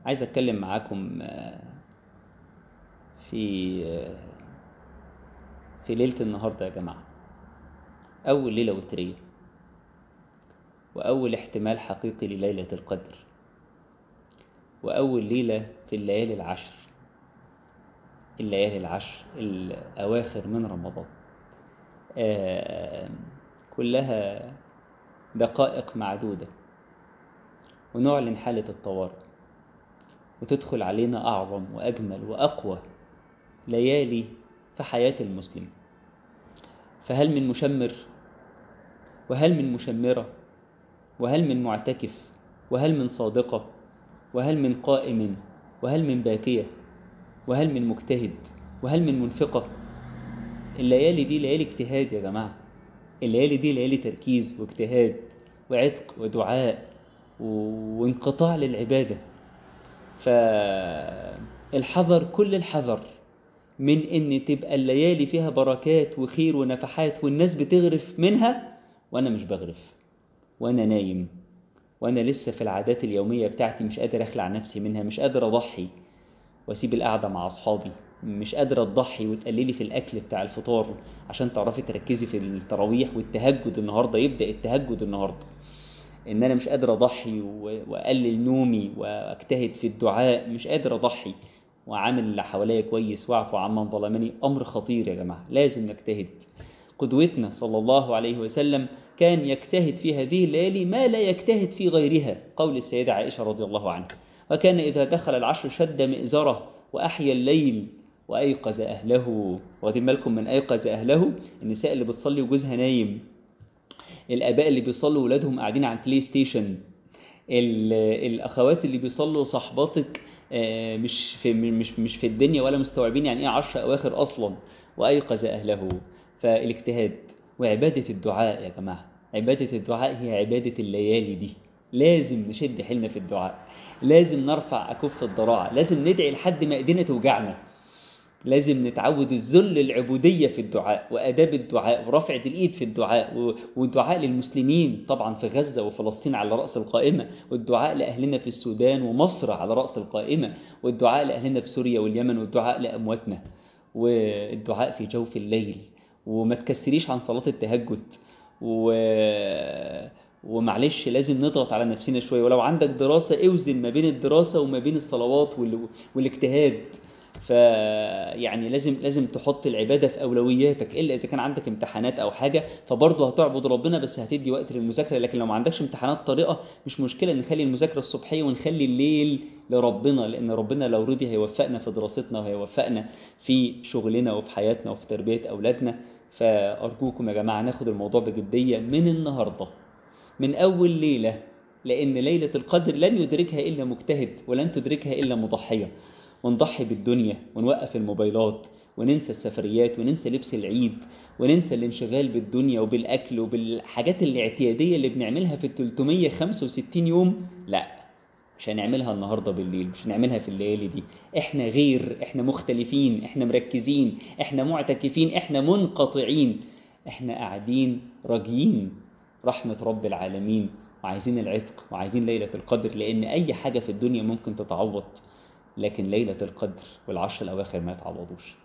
عايز أتكلم معاكم في في ليلة النهاردة يا جماعة أول ليلة وترية وأول احتمال حقيقي لليلة القدر وأول ليلة في الليالي العشر الليالي العشر الأواخر من رمضان آه كلها دقائق معدودة ونعلن حالة الطوارئ وتدخل علينا أعظم وأجمل وأقوى ليالي في حياة المسلم فهل من مشمر وهل من مشمرة وهل من معتكف وهل من صادقة وهل من قائم وهل من باكية وهل من مجتهد وهل من منفقة الليالي دي ليالي اجتهاد يا جماعة الليالي دي ليالي تركيز واجتهاد وعتق ودعاء وانقطاع للعبادة فالحذر كل الحذر من ان تبقى الليالي فيها بركات وخير ونفحات والناس بتغرف منها وانا مش بغرف وانا نايم وانا لسه في العادات اليومية بتاعتي مش قادر اخلع نفسي منها مش قادر اضحي واسيب القعدة مع اصحابي مش قادرة تضحي وتقللي في الاكل بتاع الفطار عشان تعرفي تركزي في التراويح والتهجد النهاردة يبدأ التهجد النهاردة ان انا مش قادر اضحي واقلل نومي واجتهد في الدعاء مش قادر اضحي وعامل اللي حواليا كويس واعفو عمن ظلمني امر خطير يا جماعه لازم نجتهد قدوتنا صلى الله عليه وسلم كان يجتهد في هذه الليالي ما لا يجتهد في غيرها قول السيدة عائشة رضي الله عنها وكان إذا دخل العشر شد مئزره وأحيا الليل وأيقظ أهله واخدين بالكم من أيقظ أهله النساء اللي بتصلي وجوزها نايم الآباء اللي بيصلوا ولادهم قاعدين على البلاي ستيشن الأخوات اللي بيصلوا صحباتك مش في مش مش في الدنيا ولا مستوعبين يعني ايه عشر اواخر اصلا وايقظ اهله فالاجتهاد وعباده الدعاء يا جماعه عباده الدعاء هي عباده الليالي دي لازم نشد حيلنا في الدعاء لازم نرفع اكف الضراعه لازم ندعي لحد ما ايدينا توجعنا لازم نتعود الذل العبودية في الدعاء وآداب الدعاء ورفعة الإيد في الدعاء والدعاء للمسلمين طبعا في غزة وفلسطين على رأس القائمة والدعاء لأهلنا في السودان ومصر على رأس القائمة والدعاء لأهلنا في سوريا واليمن والدعاء لأمواتنا والدعاء في جوف الليل وما تكسريش عن صلاة التهجد و... ومعلش لازم نضغط على نفسنا شوية ولو عندك دراسة اوزن ما بين الدراسة وما بين الصلوات وال... والاجتهاد فيعني لازم لازم تحط العباده في اولوياتك الا اذا كان عندك امتحانات او حاجه فبرضه هتعبد ربنا بس هتدي وقت للمذاكره لكن لو ما عندكش امتحانات طريقه مش مشكله نخلي المذاكره الصبحيه ونخلي الليل لربنا لان ربنا لو رضي هيوفقنا في دراستنا وهيوفقنا في شغلنا وفي حياتنا وفي تربيه اولادنا فارجوكم يا جماعه ناخد الموضوع بجديه من النهارده من اول ليله لان ليله القدر لن يدركها الا مجتهد ولن تدركها الا مضحيه ونضحي بالدنيا ونوقف الموبايلات وننسى السفريات وننسى لبس العيد وننسى الانشغال بالدنيا وبالأكل وبالحاجات الاعتيادية اللي بنعملها في ال 365 يوم لا مش هنعملها النهاردة بالليل مش هنعملها في الليالي دي احنا غير احنا مختلفين احنا مركزين احنا معتكفين احنا منقطعين احنا قاعدين راجين رحمة رب العالمين وعايزين العتق وعايزين ليلة القدر لأن أي حاجة في الدنيا ممكن تتعوض لكن ليلة القدر والعشر الأواخر ما يتعوضوش